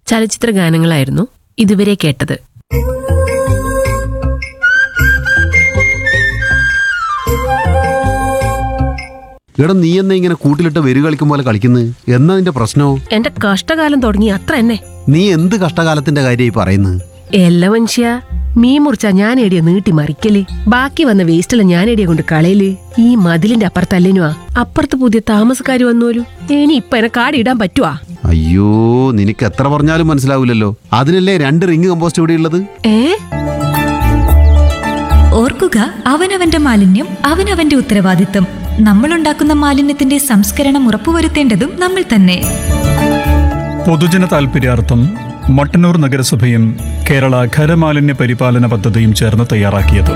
ചലച്ചിത്ര ഗാനങ്ങളായിരുന്നു ഇതുവരെ കേട്ടത് എടാ നീ എന്നാ ഇങ്ങനെ കൂട്ടിലിട്ട് വെരു കളിക്കും പോലെ കളിക്കുന്നത് എന്നാ നിന്റെ പ്രശ്നോ എന്റെ കഷ്ടകാലം തുടങ്ങി അത്ര എന്നെ നീ എന്ത് കഷ്ടകാലത്തിന്റെ കാര്യമായി പറയുന്നത് എല്ലാ മനുഷ്യ മീൻ മുറിച്ചാ ഞാൻ എടിയ നീട്ടി മറിക്കല് ബാക്കി വന്ന വേസ്റ്റെല്ലാം ഞാൻ എടിയ കൊണ്ട് കളയല് ഈ മതിലിന്റെ അപ്പുറത്തല്ലേനുവാ അപ്പുറത്ത് പുതിയ താമസക്കാര് വന്നോലു ഇനി ഇപ്പൊ എന്നെ കാടിടാൻ പറ്റുവാ അയ്യോ നിനക്ക് എത്ര പറഞ്ഞാലും മനസ്സിലാവില്ലല്ലോ അതിനല്ലേ രണ്ട് റിങ് കമ്പോസ്റ്റ് ഇവിടെ ഉള്ളത് ഏ ഓർക്കുക അവനവന്റെ മാലിന്യം അവനവന്റെ ഉത്തരവാദിത്തം നമ്മളുണ്ടാക്കുന്ന മാലിന്യത്തിന്റെ സംസ്കരണം ഉറപ്പുവരുത്തേണ്ടതും നമ്മൾ തന്നെ പൊതുജന താൽപര്യാർത്ഥം മട്ടന്നൂർ നഗരസഭയും കേരള ഖരമാലിന്യ പരിപാലന പദ്ധതിയും ചേർന്ന് തയ്യാറാക്കിയത്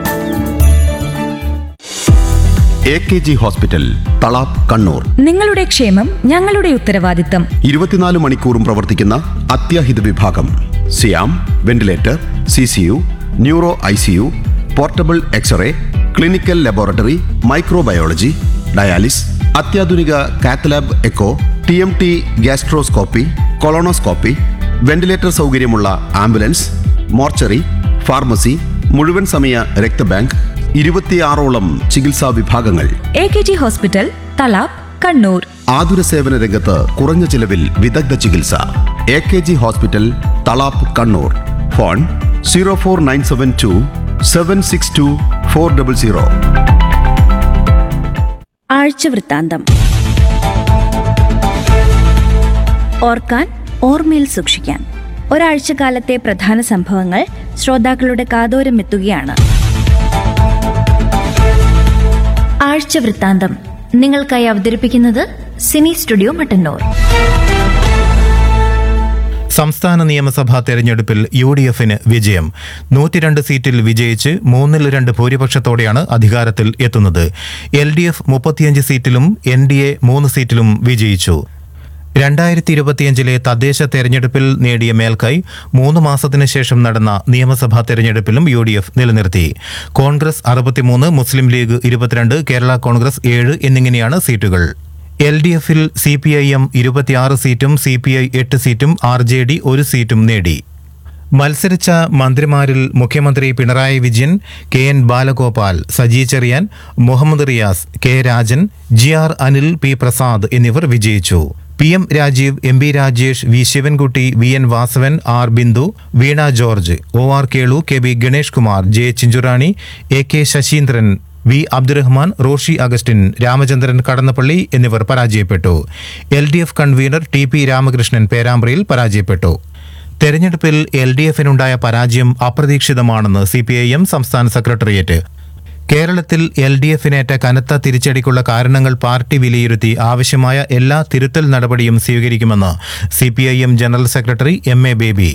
A K G hospital Thalap Kannur നിങ്ങളുടെ ക്ഷേമം ഞങ്ങളുടെ ഉത്തരവാദിത്തം ഇരുപത്തിനാല് മണിക്കൂറും പ്രവർത്തിക്കുന്ന അത്യാഹിത വിഭാഗം സിയാം ventilator C C U neuro I C U portable x-ray clinical laboratory microbiology dialysis അത്യാധുനിക cath lab echo T M T gastroscopy colonoscopy ventilator സൗകര്യമുള്ള ആംബുലൻസ് മോർച്ചറി ഫാർമസി മുഴുവൻ സമയ രക്തബാങ്ക് ഇരുപത്തിയാറോളം ചികിത്സാ വിഭാഗങ്ങൾ A K G hospital Thalap Kannur ആതുര സേവന രംഗത്ത് കുറഞ്ഞ ചിലവിൽ വിദഗ്ധ ചികിത്സ A K G hospital Thalap Kannur phone zero four nine seven two seven six two four double zero ആഴ്ചവൃത്താന്തം ഓർക്കാൻ ഓർമ്മയിൽ സൂക്ഷിക്കാൻ ഒരാഴ്ചക്കാലത്തെ പ്രധാന സംഭവങ്ങൾ ശ്രോതാക്കളുടെ കാതോരം എത്തുകയാണ് ആഴ്ചവൃത്താന്തം നിങ്ങൾക്കായി അവതരിപ്പിക്കുന്നത് സിനി സ്റ്റുഡിയോ മട്ടന്നൂർ സംസ്ഥാന നിയമസഭാ തെരഞ്ഞെടുപ്പിൽ യു ഡി എഫിന് വിജയം നൂറ്റിരണ്ട് സീറ്റിൽ വിജയിച്ച് മൂന്നിൽ രണ്ട് ഭൂരിപക്ഷത്തോടെയാണ് അധികാരത്തിൽ എത്തുന്നത് എൽ ഡി എഫ് മുപ്പത്തിയഞ്ച് സീറ്റിലും എൻ ഡി എ മൂന്ന് സീറ്റിലും വിജയിച്ചു രണ്ടായിരത്തി ഇരുപത്തിയഞ്ചിലെ തദ്ദേശ തെരഞ്ഞെടുപ്പിൽ നേടിയ മേൽക്കൈ മൂന്ന് മാസത്തിനു ശേഷം നടന്ന നിയമസഭാ തെരഞ്ഞെടുപ്പിലും യു ഡി എഫ് നിലനിർത്തി കോൺഗ്രസ് അറുപത്തിമൂന്ന് മുസ്ലിം ലീഗ് ഇരുപത്തിരണ്ട് കേരള കോൺഗ്രസ് ഏഴ് എന്നിങ്ങനെയാണ് സീറ്റുകൾ എൽ ഡി എഫിൽ സി പി ഐ എം ഇരുപത്തിയാറ് സീറ്റും സി പി ഐ എട്ട് സീറ്റും ആർ ജെ ഡി ഒരു സീറ്റും നേടി മത്സരിച്ച മന്ത്രിമാരിൽ മുഖ്യമന്ത്രി Pinarayi Vijayan K N Balagopal Saji Cherian Muhammad Riyas K Rajan G R Anil P Prasad എന്നിവർ വിജയിച്ചു P M Rajeev M B Rajesh V Sivankutty V N Vasavan R Bindu Veena George O R Kelu K B Ganesh Kumar J Chinchurani A K Saseendran V Abdurahman Roshy Augustine Ramachandran Kadannappally എന്നിവർ പരാജയപ്പെട്ടു L D F convener T P Ramakrishnan പേരാമ്പ്രയിൽ പരാജയപ്പെട്ടു തെരഞ്ഞെടുപ്പിൽ എൽ ഡി എഫിനുണ്ടായ പരാജയം അപ്രതീക്ഷിതമാണെന്ന് C P I M സംസ്ഥാന സെക്രട്ടേറിയറ്റ് കേരളത്തിൽ L D എഫിനേറ്റ കനത്ത തിരിച്ചടിക്കുള്ള കാരണങ്ങൾ പാർട്ടി വിലയിരുത്തി ആവശ്യമായ എല്ലാ തിരുത്തൽ നടപടിയും സ്വീകരിക്കുമെന്ന് C P I M general secretary M A Baby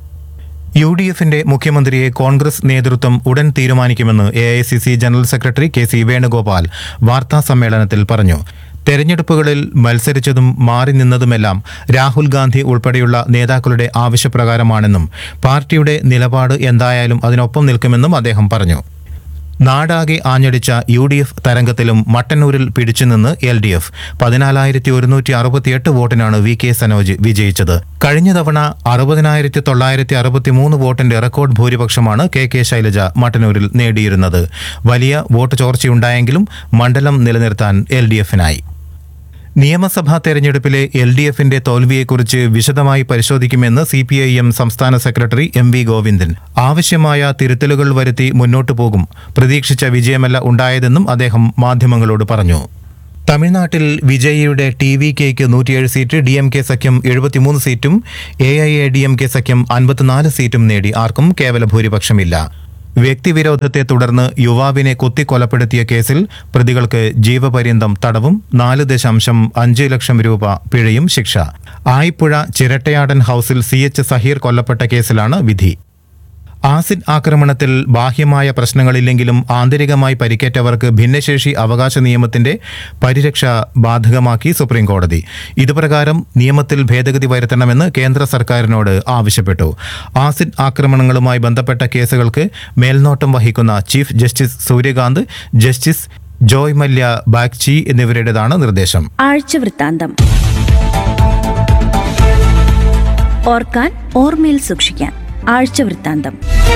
U D എഫിന്റെ മുഖ്യമന്ത്രിയെ കോൺഗ്രസ് നേതൃത്വം ഉടൻ തീരുമാനിക്കുമെന്ന് A I C C general secretary K C Venugopal വാർത്താ സമ്മേളനത്തിൽ പറഞ്ഞു തെരഞ്ഞെടുപ്പുകളിൽ മത്സരിച്ചതും മാറി നിന്നതുമെല്ലാം രാഹുൽ ഗാന്ധി ഉൾപ്പെടെയുള്ള നേതാക്കളുടെ ആവശ്യപ്രകാരമാണെന്നും പാർട്ടിയുടെ നിലപാട് എന്തായാലും അതിനൊപ്പം നിൽക്കുമെന്നും അദ്ദേഹം പറഞ്ഞു നാടാകെ ആഞ്ഞടിച്ച യു ഡി എഫ് തരംഗത്തിലും മട്ടന്നൂരിൽ പിടിച്ചുനിന്ന് എൽ ഡി എഫ് പതിനാലായിരത്തി ഒരുന്നൂറ്റി അറുപത്തിയെട്ട് വോട്ടിനാണ് വി കെ സനോജ് വിജയിച്ചത് കഴിഞ്ഞ തവണ അറുപതിനായിരത്തി തൊള്ളായിരത്തി അറുപത്തിമൂന്ന് വോട്ടിന്റെ റെക്കോർഡ് ഭൂരിപക്ഷമാണ് കെ കെ ശൈലജ മട്ടന്നൂരിൽ നേടിയിരുന്നത് വലിയ വോട്ട് ചോർച്ചയുണ്ടായെങ്കിലും മണ്ഡലം നിലനിർത്താൻ എൽ ഡി എഫിനായി നിയമസഭാ തെരഞ്ഞെടുപ്പിലെ എൽ ഡി എഫിന്റെ തോൽവിയെക്കുറിച്ച് വിശദമായി പരിശോധിക്കുമെന്ന് സി പി ഐ എം സംസ്ഥാന സെക്രട്ടറി എം വി ഗോവിന്ദൻ ആവശ്യമായ തിരുത്തലുകൾ വരുത്തി മുന്നോട്ടു പോകും പ്രതീക്ഷിച്ച വിജയമല്ല ഉണ്ടായതെന്നും അദ്ദേഹം മാധ്യമങ്ങളോട് പറഞ്ഞു തമിഴ്നാട്ടിൽ വിജയിയുടെ ടി വി കെക്ക് നൂറ്റിയേഴ് സീറ്റ് ഡി എം കെ സഖ്യം എഴുപത്തിമൂന്ന് സീറ്റും A I A D M K സഖ്യം അൻപത്തിനാല് സീറ്റും നേടി ആർക്കും കേവല ഭൂരിപക്ഷമില്ല വ്യക്തിവിരോധത്തെ തുടർന്ന് യുവാവിനെ കുത്തിക്കൊലപ്പെടുത്തിയ കേസിൽ പ്രതികൾക്ക് ജീവപര്യന്തം തടവും നാല് ദശാംശം അഞ്ച് ലക്ഷം രൂപ പിഴയും ശിക്ഷ ആയിപ്പുഴ ചിരട്ടയാടൻ ഹൌസിൽ സി എച്ച് സഹീർ കൊല്ലപ്പെട്ട കേസിലാണ് വിധി ആസിഡ് ആക്രമണത്തിൽ ബാഹ്യമായ പ്രശ്നങ്ങളില്ലെങ്കിലും ആന്തരികമായി പരിക്കേറ്റവർക്ക് ഭിന്നശേഷി അവകാശ നിയമത്തിന്റെ പരിരക്ഷ ബാധകമാക്കി സുപ്രീം കോടതി ഇതുപ്രകാരം നിയമത്തിൽ ഭേദഗതി വരുത്തണമെന്ന് കേന്ദ്ര സർക്കാരിനോട് ആവശ്യപ്പെട്ടു ആസിഡ് ആക്രമണങ്ങളുമായി ബന്ധപ്പെട്ട കേസുകൾക്ക് മേൽനോട്ടം വഹിക്കുന്ന chief justice Suryakant justice Joymalya Bagchi എന്നിവരുടേതാണ് നിർദ്ദേശം ആഴ്ചവൃത്താന്തം ഓർക്കാൻ ഓർമ്മയിൽ സൂക്ഷിക്കാൻ ആഴ്ച വൃത്താന്തം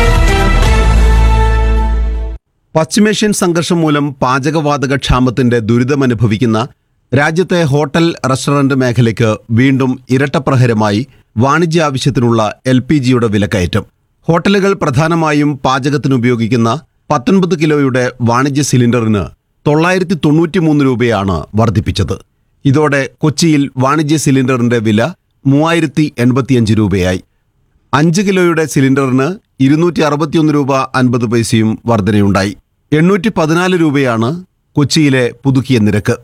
പശ്ചിമേഷ്യൻ സംഘർഷം മൂലം പാചകവാതക ക്ഷാമത്തിന്റെ ദുരിതമനുഭവിക്കുന്ന രാജ്യത്തെ ഹോട്ടൽ റെസ്റ്റോറന്റ് മേഖലയ്ക്ക് വീണ്ടും ഇരട്ടപ്രഹരമായി വാണിജ്യ ആവശ്യത്തിനുള്ള എൽ പി ജിയുടെ വിലക്കയറ്റം ഹോട്ടലുകൾ പ്രധാനമായും പാചകത്തിനുപയോഗിക്കുന്ന പത്തൊൻപത് കിലോയുടെ വാണിജ്യ സിലിണ്ടറിന് തൊള്ളായിരത്തി തൊണ്ണൂറ്റിമൂന്ന് രൂപയാണ് വർദ്ധിപ്പിച്ചത് ഇതോടെ കൊച്ചിയിൽ വാണിജ്യ സിലിണ്ടറിന്റെ വില മൂവായിരത്തി എൺപത്തിയഞ്ച് രൂപയായി അഞ്ച് കിലോയുടെ സിലിണ്ടറിന് ഇരുന്നൂറ്റി അറുപത്തിയൊന്ന് രൂപ അൻപത് പൈസയും വർധനയുണ്ടായി എണ്ണൂറ്റി പതിനാല് രൂപയാണ് കൊച്ചിയിലെ പുതുക്കിയ നിരക്ക്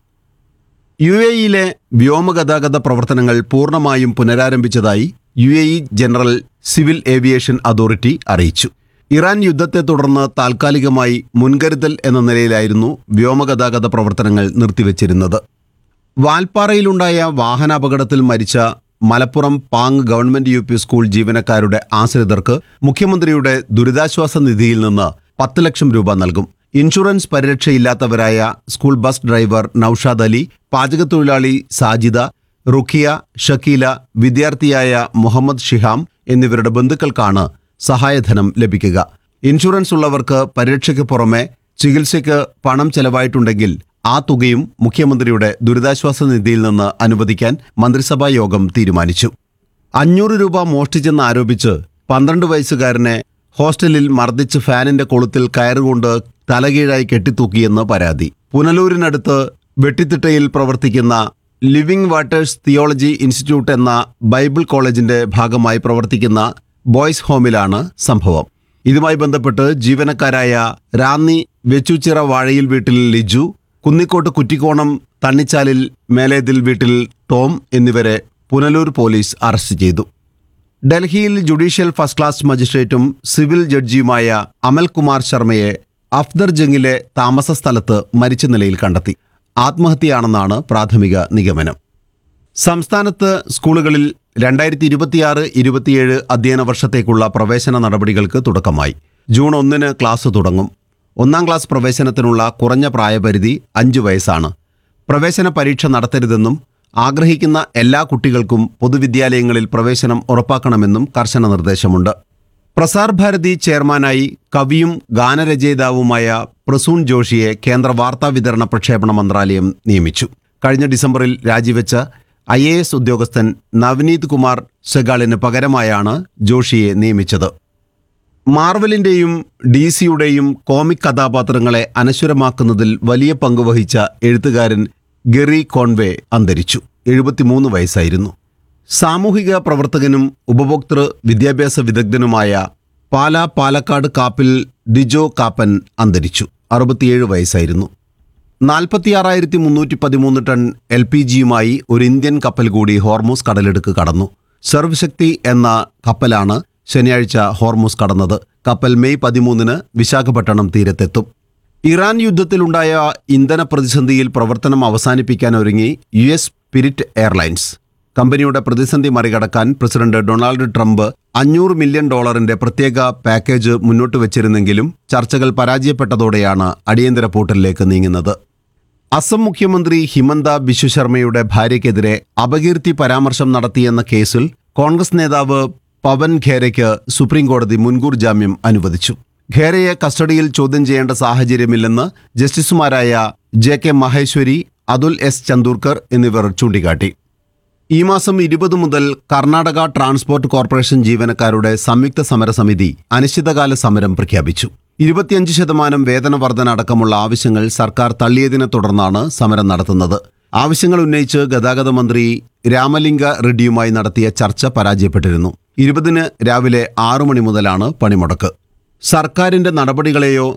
യു എ ഇയിലെ വ്യോമഗതാഗത പ്രവർത്തനങ്ങൾ പൂർണ്ണമായും പുനരാരംഭിച്ചതായി U A E general civil aviation authority അറിയിച്ചു ഇറാൻ യുദ്ധത്തെ തുടർന്ന് താൽക്കാലികമായി മുൻകരുതൽ എന്ന നിലയിലായിരുന്നു വ്യോമഗതാഗത പ്രവർത്തനങ്ങൾ നിർത്തിവച്ചിരുന്നത് വാൽപ്പാറയിലുണ്ടായ വാഹനാപകടത്തിൽ മരിച്ച Malappuram Pang government U P school ജീവനക്കാരുടെ ആശ്രിതർക്ക് മുഖ്യമന്ത്രിയുടെ ദുരിതാശ്വാസ നിധിയിൽ നിന്ന് പത്ത് ലക്ഷം രൂപ നൽകും ഇൻഷുറൻസ് പരിരക്ഷയില്ലാത്തവരായ school bus driver Naushad Ali പാചകത്തൊഴിലാളി സാജിദ റുഖിയ ഷക്കീല വിദ്യാർത്ഥിയായ മുഹമ്മദ് ഷിഹാം എന്നിവരുടെ ബന്ധുക്കൾക്കാണ് സഹായധനം ലഭിക്കുക ഇൻഷുറൻസ് ഉള്ളവർക്ക് പരിരക്ഷയ്ക്ക് പുറമെ ചികിത്സയ്ക്ക് പണം ചെലവായിട്ടുണ്ടെങ്കിൽ ആ തുകയും മുഖ്യമന്ത്രിയുടെ ദുരിതാശ്വാസ നിധിയിൽ നിന്ന് അനുവദിക്കാൻ മന്ത്രിസഭാ യോഗം തീരുമാനിച്ചു അഞ്ഞൂറ് രൂപ മോഷ്ടിച്ചെന്ന് ആരോപിച്ച് പന്ത്രണ്ട് വയസ്സുകാരനെ ഹോസ്റ്റലിൽ മർദ്ദിച്ച് ഫാനിന്റെ കൊളുത്തിൽ കയറുകൊണ്ട് തലകീഴായി കെട്ടിത്തൂക്കിയെന്ന് പരാതി പുനലൂരിനടുത്ത് വെട്ടിത്തിട്ടയിൽ പ്രവർത്തിക്കുന്ന ലിവിംഗ് വാട്ടേഴ്സ് തിയോളജി ഇൻസ്റ്റിറ്റ്യൂട്ട് എന്ന ബൈബിൾ കോളേജിന്റെ ഭാഗമായി പ്രവർത്തിക്കുന്ന ബോയ്സ് ഹോമിലാണ് സംഭവം ഇതുമായി ബന്ധപ്പെട്ട് ജീവനക്കാരായ റാന്നി വെച്ചുച്ചിറ വാഴയിൽ വീട്ടിൽ ലിജു കുന്നിക്കോട്ട് കുറ്റിക്കോണം തണ്ണിച്ചാലിൽ മേലേതിൽ വീട്ടിൽ ടോം എന്നിവരെ പുനലൂർ പോലീസ് അറസ്റ്റ് ചെയ്തു ഡൽഹിയിൽ ജുഡീഷ്യൽ ഫസ്റ്റ് ക്ലാസ് മജിസ്ട്രേറ്റും സിവിൽ ജഡ്ജിയുമായ അമൽകുമാർ ശർമ്മയെ അഫ്ദർ ജംഗിലെ താമസ സ്ഥലത്ത് മരിച്ച നിലയിൽ കണ്ടെത്തി ആത്മഹത്യയാണെന്നാണ് പ്രാഥമിക നിഗമനം സംസ്ഥാനത്ത് സ്കൂളുകളിൽ രണ്ടായിരത്തി ഇരുപത്തിയാറ് ഇരുപത്തിയേഴ് അധ്യയന വർഷത്തേക്കുള്ള പ്രവേശന നടപടികൾക്ക് തുടക്കമായി ജൂൺ ഒന്നിന് ക്ലാസ് തുടങ്ങും ഒന്നാം ക്ലാസ് പ്രവേശനത്തിനുള്ള കുറഞ്ഞ പ്രായപരിധി അഞ്ച് വയസ്സാണ് പ്രവേശന പരീക്ഷ നടത്തരുതെന്നും ആഗ്രഹിക്കുന്ന എല്ലാ കുട്ടികൾക്കും പൊതുവിദ്യാലയങ്ങളിൽ പ്രവേശനം ഉറപ്പാക്കണമെന്നും കർശന നിർദ്ദേശമുണ്ട് പ്രസാർ ഭാരതി ചെയർമാനായി കവിയും ഗാനരചയിതാവുമായ പ്രസൂൺ ജോഷിയെ കേന്ദ്ര വാർത്താ വിതരണ പ്രക്ഷേപണ മന്ത്രാലയം നിയമിച്ചു കഴിഞ്ഞ ഡിസംബറിൽ രാജിവെച്ച ഐ എ എസ് ഉദ്യോഗസ്ഥൻ നവനീത് കുമാർ സെഗാളിന് പകരമായാണ് ജോഷിയെ നിയമിച്ചത് മാർവലിന്റെയും ഡി സിയുടെയും കോമിക് കഥാപാത്രങ്ങളെ അനശ്വരമാക്കുന്നതിൽ വലിയ പങ്കുവഹിച്ച എഴുത്തുകാരൻ ഗെറി കോൺവേ അന്തരിച്ചു എഴുപത്തിമൂന്ന് വയസ്സായിരുന്നു സാമൂഹിക പ്രവർത്തകനും ഉപഭോക്തൃ വിദ്യാഭ്യാസ വിദഗ്ധനുമായ പാലാ പാലക്കാട് കാപ്പിൽ ഡിജോ കാപ്പൻ അന്തരിച്ചു അറുപത്തിയേഴ് വയസ്സായിരുന്നു നാൽപ്പത്തിയാറായിരത്തി മുന്നൂറ്റി പതിമൂന്ന് ടൺ എൽ പി ജിയുമായി ഒരു ഇന്ത്യൻ കപ്പൽ കൂടി ഹോർമൂസ് കടലെടുക്ക് കടന്നു സർവശക്തി എന്ന കപ്പലാണ് ശനിയാഴ്ച ഹോർമൂസ് കടന്നത് കപ്പൽ മെയ് പതിമൂന്നിന് വിശാഖപട്ടണം തീരത്തെത്തും ഇറാൻ യുദ്ധത്തിലുണ്ടായ ഇന്ധന പ്രതിസന്ധിയിൽ പ്രവർത്തനം അവസാനിപ്പിക്കാൻ ഒരുങ്ങി യു എസ് സ്പിരിറ്റ് എയർലൈൻസ് കമ്പനിയുടെ പ്രതിസന്ധി മറികടക്കാൻ പ്രസിഡന്റ് ഡൊണാൾഡ് ട്രംപ് അഞ്ഞൂറ് മില്യൺ ഡോളറിന്റെ പ്രത്യേക പാക്കേജ് മുന്നോട്ട് വച്ചിരുന്നെങ്കിലും ചർച്ചകൾ പരാജയപ്പെട്ടതോടെയാണ് അടിയന്തര പൂട്ടലിലേക്ക് നീങ്ങുന്നത് അസം മുഖ്യമന്ത്രി ഹിമന്ത ബിശ്വ ശർമ്മയുടെ ഭാര്യയ്ക്കെതിരെ അപകീർത്തി പരാമർശം നടത്തിയെന്ന കേസിൽ കോൺഗ്രസ് നേതാവ് പവൻ ഖേരയ്ക്ക് സുപ്രീംകോടതി മുൻകൂർ ജാമ്യം അനുവദിച്ചു ഖേരയെ കസ്റ്റഡിയിൽ ചോദ്യം ചെയ്യേണ്ട സാഹചര്യമില്ലെന്ന് ജസ്റ്റിസുമാരായ J K Maheshwari Atul S Chandurkar എന്നിവർ ചൂണ്ടിക്കാട്ടി ഈ മാസം ഇരുപത് മുതൽ കർണാടക ട്രാൻസ്പോർട്ട് കോർപ്പറേഷൻ ജീവനക്കാരുടെ സംയുക്ത സമരസമിതി അനിശ്ചിതകാല സമരം പ്രഖ്യാപിച്ചു ഇരുപത്തിയഞ്ച് ശതമാനം വേതന വർധന അടക്കമുള്ള ആവശ്യങ്ങൾ സർക്കാർ തള്ളിയതിനെ തുടർന്നാണ് സമരം നടത്തുന്നത് ആവശ്യങ്ങൾ ഉന്നയിച്ച് ഗതാഗത മന്ത്രി രാമലിംഗ റെഡ്ഡിയുമായി നടത്തിയ ചർച്ച പരാജയപ്പെട്ടിരുന്നു ഇരുപതിന് രാവിലെ ആറു മണി മുതലാണ് പണിമുടക്ക് സർക്കാരിന്റെ നടപടികളെയോ